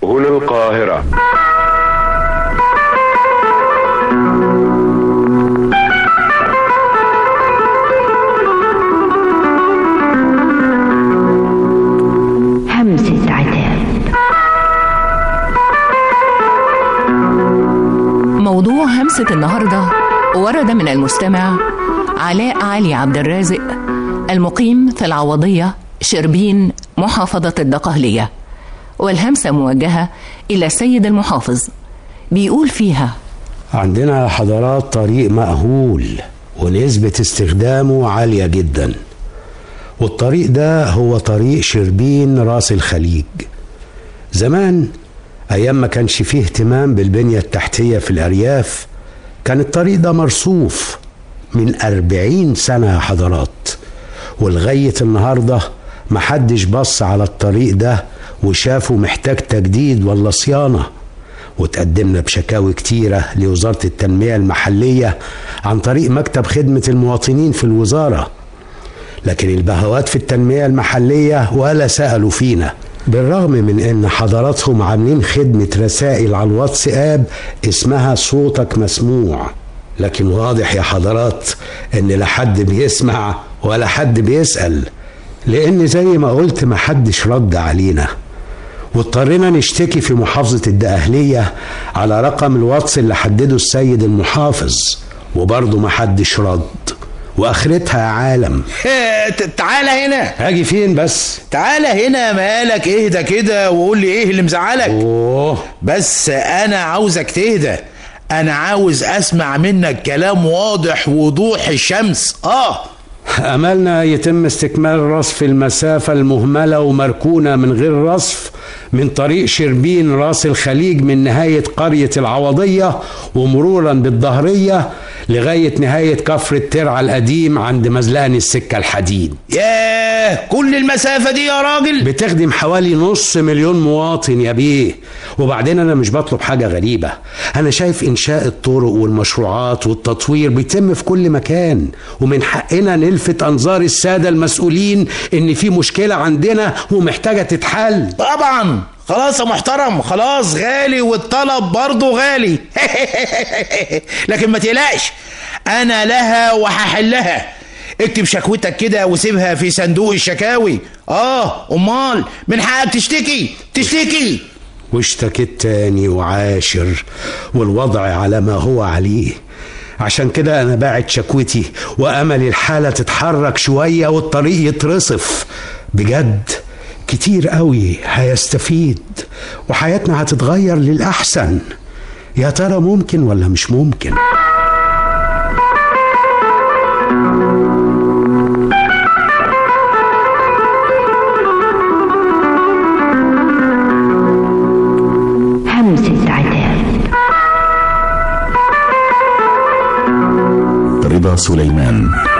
هنا القاهرة همسة عتاب موضوع همسة النهاردة ورد من المستمع علاء علي عبد الرازق المقيم في العوضية شربين محافظة الدقهلية والهمسة موجهة إلى السيد المحافظ بيقول فيها عندنا حضارات طريق مأهول ونسبة استخدامه عالية جدا والطريق ده هو طريق شربين راس الخليج زمان أيام ما كانش فيه اهتمام بالبنية التحتية في الأرياف كان الطريق ده مرصوف من أربعين سنة يا حضرات ولغاية النهاردة محدش بص على الطريق ده وشافه محتاج تجديد ولا صيانة وتقدمنا بشكاوي كتيرة لوزارة التنمية المحلية عن طريق مكتب خدمة المواطنين في الوزارة لكن البهوات في التنمية المحلية ولا سألوا فينا بالرغم من ان حضراتهم عاملين خدمة رسائل على الواتساب اسمها صوتك مسموع لكن واضح يا حضرات ان لا حد بيسمع ولا حد بيسأل لان زي ما قلت محدش رد علينا واضطرينا نشتكي في محافظة الدقهلية على رقم الواتس اللي حدده السيد المحافظ وبرضه محدش رد واخرتها يا عالم تعالى هنا هاجي فين بس تعالى هنا مالك اهدى كده وقول لي ايه اللي مزعلك اوه بس انا عاوزك تهدى انا عاوز اسمع منك كلام واضح وضوح الشمس اه املنا يتم استكمال رصف المسافة المهملة ومركونة من غير رصف من طريق شربين راس الخليج من نهاية قرية العوضية ومرورا بالظهرية لغاية نهاية كفر الترعة القديم عند مزلقن السكة الحديد ياه كل المسافة دي يا راجل بتخدم حوالي نص مليون مواطن يا بيه وبعدين انا مش بطلب حاجة غريبة انا شايف انشاء الطرق والمشروعات والتطوير بيتم في كل مكان ومن حقنا نلفت انظار السادة المسؤولين ان في مشكلة عندنا ومحتاجة تتحل طبعا خلاص يا محترم خلاص غالي والطلب برضه غالي لكن ما تقلقش انا لها وهحلها اكتب شكوتك كده وسيبها في صندوق الشكاوي اه امال من حقك تشتكي تشتكي واشتكيت تاني وعاشر والوضع على ما هو عليه عشان كده انا باعت شكوتي وامل الحالة تتحرك شوية والطريق يترصف بجد كتير قوي هيستفيد وحياتنا هتتغير للأحسن يا ترى ممكن ولا مش ممكن همسة عتاب رضا سليمان